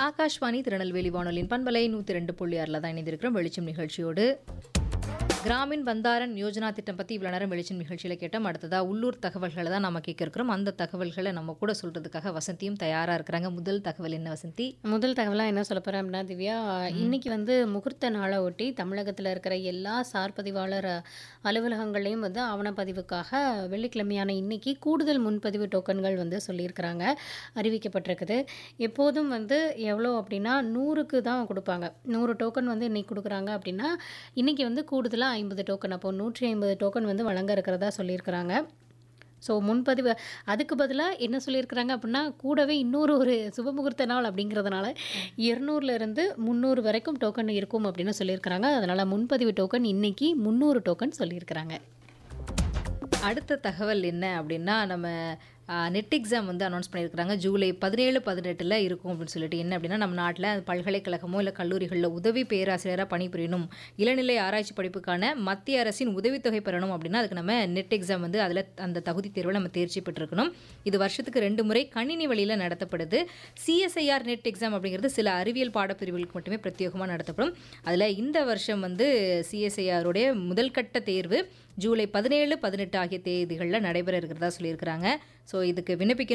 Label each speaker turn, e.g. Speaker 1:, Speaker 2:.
Speaker 1: ஆகாஷ்வாணி திருநெல்வேலி வானொலியின் பண்பலை நூற்றி ரெண்டு புள்ளி ஆறில் தான் இணைந்திருக்கிறோம் வெளிச்சம் நிகழ்ச்சியோடு கிராமின் பந்தாரன் யோஜனா திட்டம் பற்றி இவ்வளோ நேரம் வெளிச்சம் நிகழ்ச்சியில் கேட்டோம் அடுத்ததாக உள்ளூர் தகவல்களை தான் நம்ம கேட்க இருக்கிறோம் அந்த தகவல்களை நம்ம கூட சொல்கிறதுக்காக வசந்தியும் தயாராக இருக்கிறாங்க முதல் தகவல் என்ன வசந்தி
Speaker 2: முதல் தகவலாக என்ன சொல்ல போகிறேன் அப்படின்னா திவ்யா இன்னைக்கு வந்து முகூர்த்த நாளை ஒட்டி தமிழகத்தில் இருக்கிற எல்லா சார் பதிவாளர் அலுவலகங்களையும் வந்து ஆவணப்பதிவுக்காக வெள்ளிக்கிழமையான இன்னைக்கு கூடுதல் முன்பதிவு டோக்கன்கள் வந்து சொல்லியிருக்கிறாங்க அறிவிக்கப்பட்டிருக்குது எப்போதும் வந்து எவ்வளோ அப்படின்னா நூறுக்கு தான் கொடுப்பாங்க நூறு டோக்கன் வந்து இன்னைக்கு கொடுக்குறாங்க அப்படின்னா இன்னைக்கு வந்து கூடுதலாக ஐம்பது டோக்கன் அப்போ நூற்றி ஐம்பது டோக்கன் வந்து வழங்க இருக்கிறதா சொல்லியிருக்கிறாங்க ஸோ முன்பதிவு அதுக்கு பதிலாக என்ன சொல்லியிருக்கிறாங்க அப்படின்னா கூடவே இன்னொரு ஒரு சுபமுகூர்த்த நாள் அப்படிங்கிறதுனால இருநூறுலேருந்து முந்நூறு வரைக்கும் டோக்கன் இருக்கும் அப்படின்னு சொல்லியிருக்கிறாங்க அதனால் முன்பதிவு டோக்கன் இன்னைக்கு முந்நூறு டோக்கன் சொல்லியிருக்கிறாங்க
Speaker 1: அடுத்த தகவல் என்ன அப்படின்னா நம்ம நெட் எக்ஸாம் வந்து அனௌன்ஸ் பண்ணியிருக்கிறாங்க ஜூலை பதினேழு பதினெட்டில் இருக்கும் அப்படின்னு சொல்லிட்டு என்ன அப்படின்னா நம்ம நாட்டில் பல்கலைக்கழகமோ இல்லை கல்லூரிகளில் உதவி பேராசிரியராக பணிபுரியணும் இளநிலை ஆராய்ச்சி படிப்புக்கான மத்திய அரசின் உதவித்தொகை பெறணும் அப்படின்னா அதுக்கு நம்ம நெட் எக்ஸாம் வந்து அதில் அந்த தகுதி தேர்வில் நம்ம தேர்ச்சி பெற்றிருக்கணும் இது வருஷத்துக்கு ரெண்டு முறை கணினி வழியில் நடத்தப்படுது சிஎஸ்ஐஆர் நெட் எக்ஸாம் அப்படிங்கிறது சில அறிவியல் பாடப்பிரிவுகளுக்கு மட்டுமே பிரத்யேகமாக நடத்தப்படும் அதில் இந்த வருஷம் வந்து சிஎஸ்ஐஆருடைய முதல் கட்ட தேர்வு ஜூலை பதினேழு பதினெட்டு ஆகிய தேதிகளில் நடைபெற இருக்கிறதா சொல்லியிருக்கிறாங்க ஸோ இதுக்கு விண்ணப்பிக்க